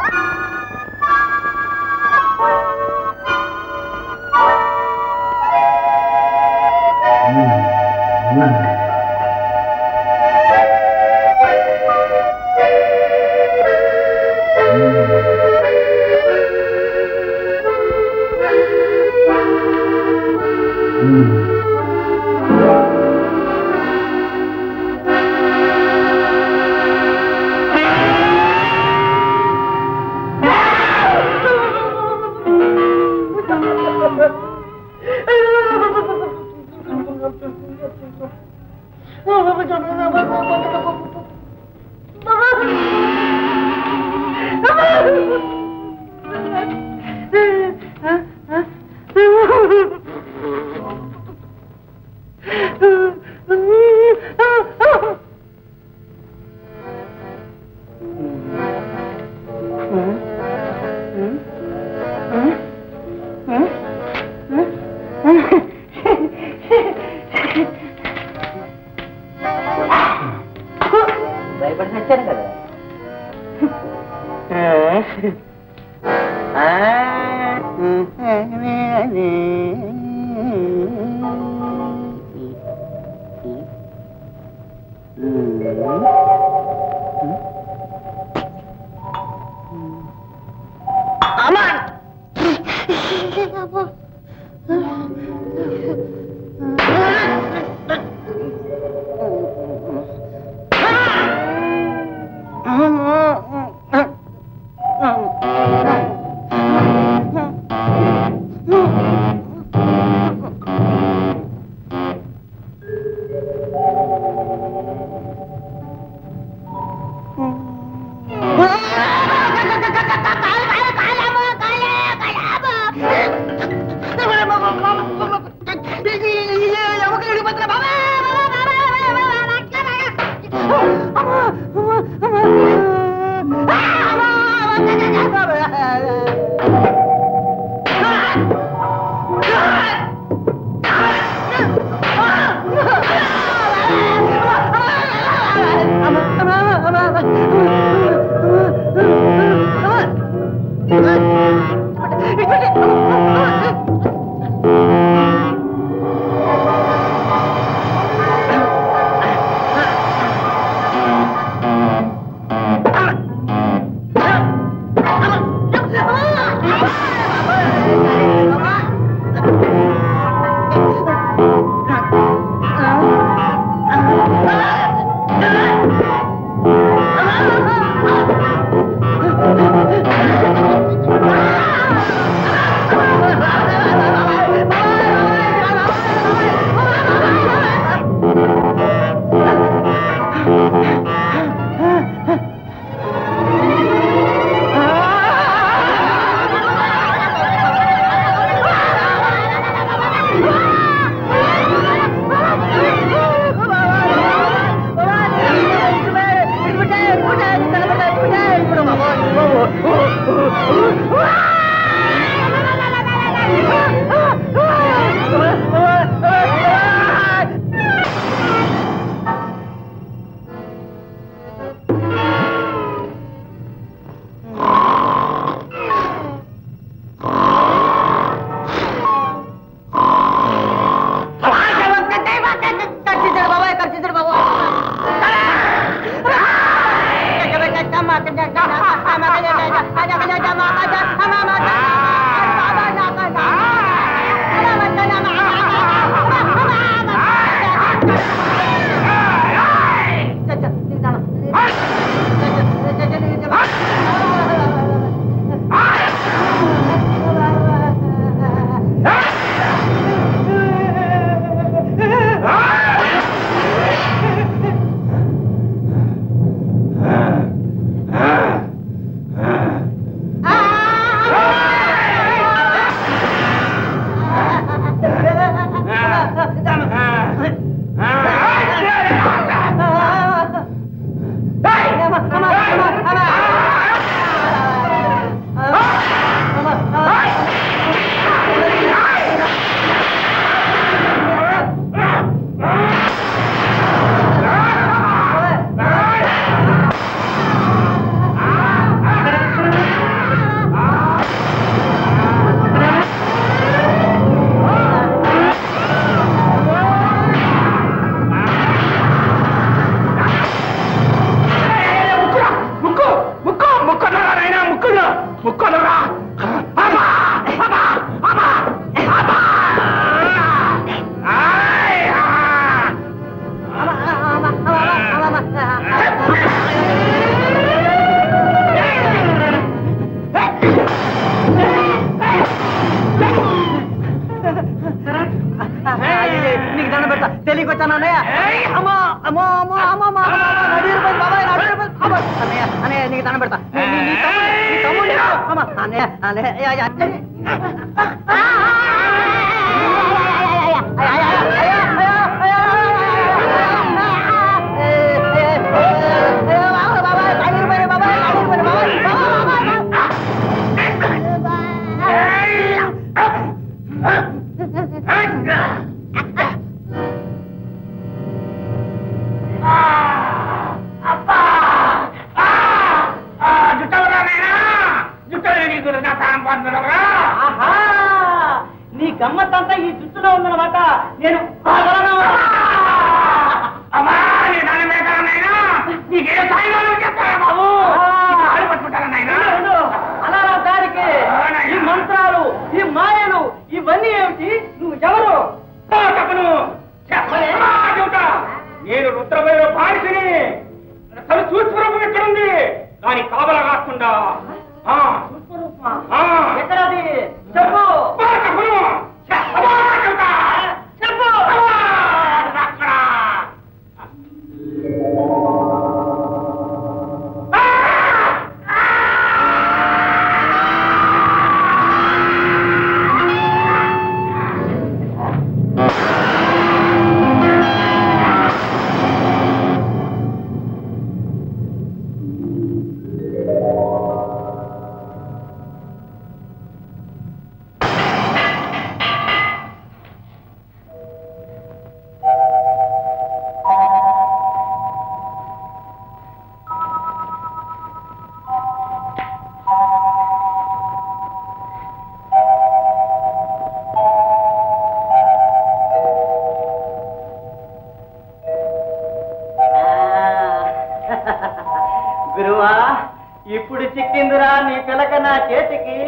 భయపడి వచ్చాను కదా ముక్కలురా అమ్మా! అమ్మా! అమ్మా! అమ్మా! ఆయ్! నీకు దండ పెడతా తెలియకొచ్చాను అన్నయ్య అమ్మో అమ్మో అమ్మో అమ్మో అమ్మో నడిపోయింది బాబాయ్ నడిపోయింది అమ్మో అన్నయ్య అన్నయ్య నీకు దండ పెడతా నీ- నీ- నీ తమ్ముడు నీ తమ్ముడు అమ్మ అన్నయ్య అన్నయ్య అయ్య, అయ్య, అయ్య. ఆహా! నీ గమ్మత్తంతా ఈ జుట్టులో ఉందన్నమాట నేను అలా రా దారికి ఈ మంత్రాలు ఈ మాయలు ఇవన్నీ ఏమిటి నువ్వు ఎవరు నేను రుద్రమైన పాడిసిని అసలు సూక్ష్మరూపం ఎక్కడుంది దాని కాపలా కాకుండా ఆ, విశ్వరూపమా? ఆ. ఎక్కడది చెప్పు అబ్బా, చెప్పను. అబ్బా, చెబుతా. చెప్పు అబ్బా, అక్కడ. గురువా ఇప్పుడు చిక్కిందిరా నీ పిలక నా చేతికి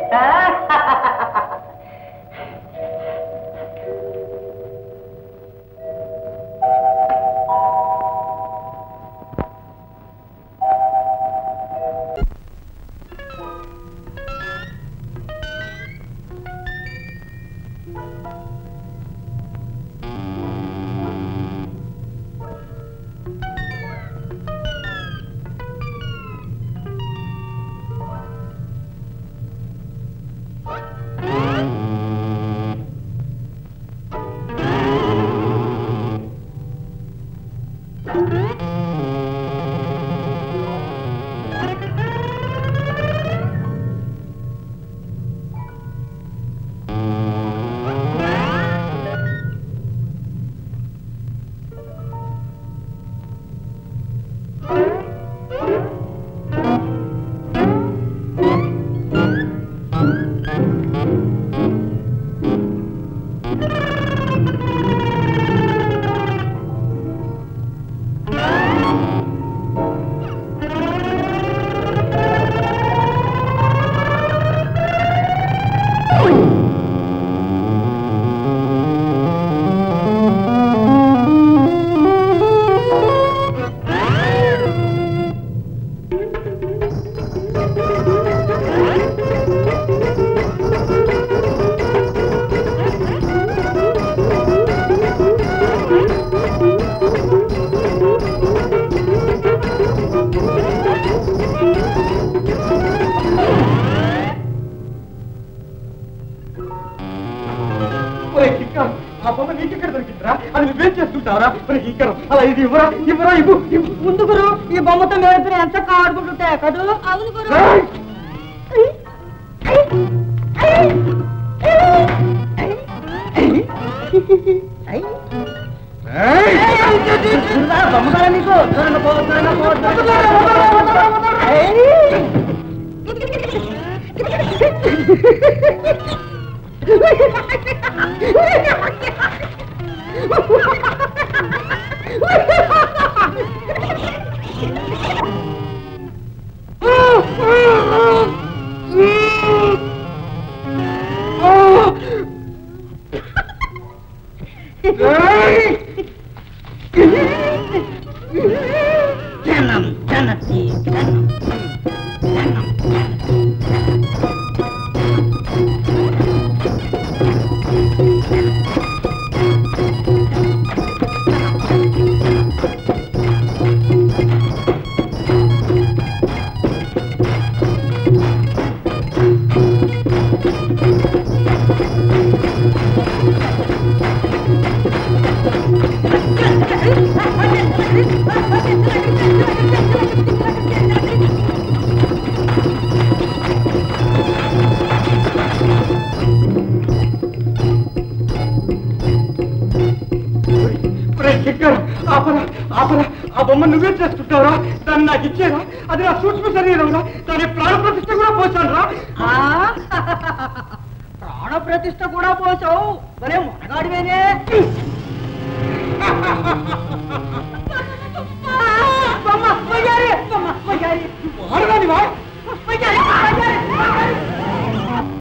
ఒరే కింకర్, ఆ బొమ్మ నీకెక్కడ దొరికిందిరా అది నువ్వేం చేస్తుంటావరా ఒరే కింకర్, అలా ఇది ఇవ్వరా ఇవ్వరా ఇవ్వు ఇవ్వు ముందు గురు ఈ బొమ్మతో మేడితే ఎంత ఆడుకుంటుంటే కదూ అవును గురు ఏయ్! బొమ్మగారా నీకు దూరంగా పో దూరంగా పో దూరంగా పో. ఏయ్! ఒరే శంకర్ ఆపరా ఆపరా ఆ బొమ్మ నువ్వే చేసుకుంటావురా దాన్ని నాకు ఇచ్చేరా అది నా సూక్ష్మ శరీరంరా దాని ప్రాణ ప్రతిష్ఠ కూడా పోసాను రా ఆ? ప్రాణ ప్రతిష్ఠ కూడా పోసావు భలే మొనగాడివేనే